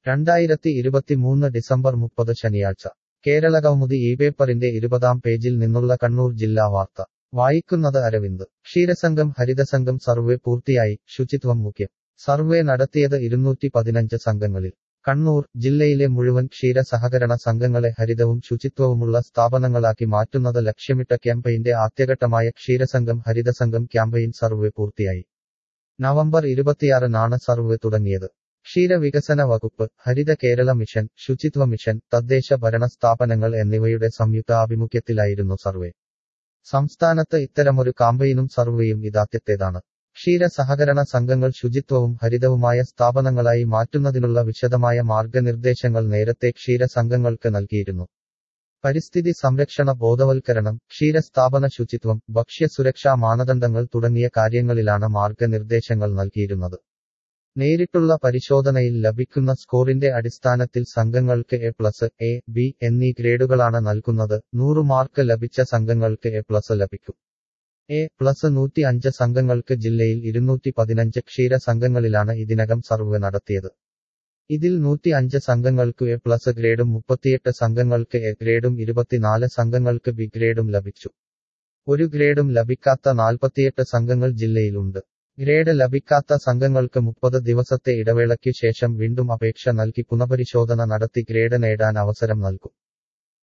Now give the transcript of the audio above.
രണ്ടായിരത്തി ഇരുപത്തിമൂന്ന് ഡിസംബർ മുപ്പത് ശനിയാഴ്ച കേരളകൗമുദി ഈ പേപ്പറിന്റെ ഇരുപതാം പേജിൽ നിന്നുള്ള കണ്ണൂർ ജില്ലാ വാർത്ത വായിക്കുന്നത് അരവിന്ദ് ക്ഷീരസംഘം ഹരിതസംഘം സർവേ പൂർത്തിയായി ശുചിത്വം മുഖ്യം സർവേ നടത്തിയത് ഇരുന്നൂറ്റി പതിനഞ്ച് സംഘങ്ങളിൽ കണ്ണൂർ ജില്ലയിലെ മുഴുവൻ ക്ഷീര സഹകരണ സംഘങ്ങളെ ഹരിതവും ശുചിത്വവുമുള്ള സ്ഥാപനങ്ങളാക്കി മാറ്റുന്നത് ലക്ഷ്യമിട്ട ക്യാമ്പയിന്റെ ആദ്യഘട്ടമായ ക്ഷീരസംഘം ഹരിതസംഘം ക്യാമ്പയിൻ സർവേ പൂർത്തിയായി നവംബർ ഇരുപത്തിയാറിനാണ് സർവേ തുടങ്ങിയത് ക്ഷീരവികസന വകുപ്പ് ഹരിത കേരള മിഷൻ ശുചിത്വ മിഷൻ തദ്ദേശ ഭരണ സ്ഥാപനങ്ങൾ എന്നിവയുടെ സംയുക്ത ആഭിമുഖ്യത്തിലായിരുന്നു സർവേ സംസ്ഥാനത്ത് ഇത്തരമൊരു കാമ്പയിനും സർവേയും ഇതാദ്യത്തേതാണ് ക്ഷീര സഹകരണ സംഘങ്ങൾ ശുചിത്വവും ഹരിതവുമായ സ്ഥാപനങ്ങളായി മാറ്റുന്നതിനുള്ള വിശദമായ മാർഗനിർദ്ദേശങ്ങൾ നേരത്തെ ക്ഷീര സംഘങ്ങൾക്ക് നൽകിയിരുന്നു പരിസ്ഥിതി സംരക്ഷണ ബോധവൽക്കരണം ക്ഷീരസ്ഥാപന ശുചിത്വം ഭക്ഷ്യസുരക്ഷാ മാനദണ്ഡങ്ങൾ തുടങ്ങിയ കാര്യങ്ങളിലാണ് മാർഗനിർദ്ദേശങ്ങൾ നൽകിയിരുന്നത് നേരിട്ടുള്ള പരിശോധനയിൽ ലഭിക്കുന്ന സ്കോറിന്റെ അടിസ്ഥാനത്തിൽ സംഘങ്ങൾക്ക് എ പ്ലസ് എ ബി എന്നീ ഗ്രേഡുകളാണ് നൽകുന്നത് നൂറ് മാർക്ക് ലഭിച്ച സംഘങ്ങൾക്ക് എ പ്ലസ് ലഭിക്കും എ പ്ലസ് നൂറ്റി അഞ്ച് സംഘങ്ങൾക്ക് ജില്ലയിൽ ഇരുന്നൂറ്റി പതിനഞ്ച് ക്ഷീര സംഘങ്ങളിലാണ് ഇതിനകം സർവേ നടത്തിയത് ഇതിൽ നൂറ്റി അഞ്ച് സംഘങ്ങൾക്ക് എ പ്ലസ് ഗ്രേഡും മുപ്പത്തിയെട്ട് സംഘങ്ങൾക്ക് എ ഗ്രേഡും ഇരുപത്തിനാല് സംഘങ്ങൾക്ക് ബി ഗ്രേഡും ലഭിച്ചു ഒരു ഗ്രേഡും ലഭിക്കാത്ത നാൽപ്പത്തിയെട്ട് സംഘങ്ങൾ ജില്ലയിലുണ്ട് ഗ്രേഡ് ലഭിക്കാത്ത സംഘങ്ങൾക്ക് മുപ്പത് ദിവസത്തെ ഇടവേളയ്ക്കു ശേഷം വീണ്ടും അപേക്ഷ നൽകി പുനഃപരിശോധന നടത്തി ഗ്രേഡ് നേടാൻ അവസരം നൽകും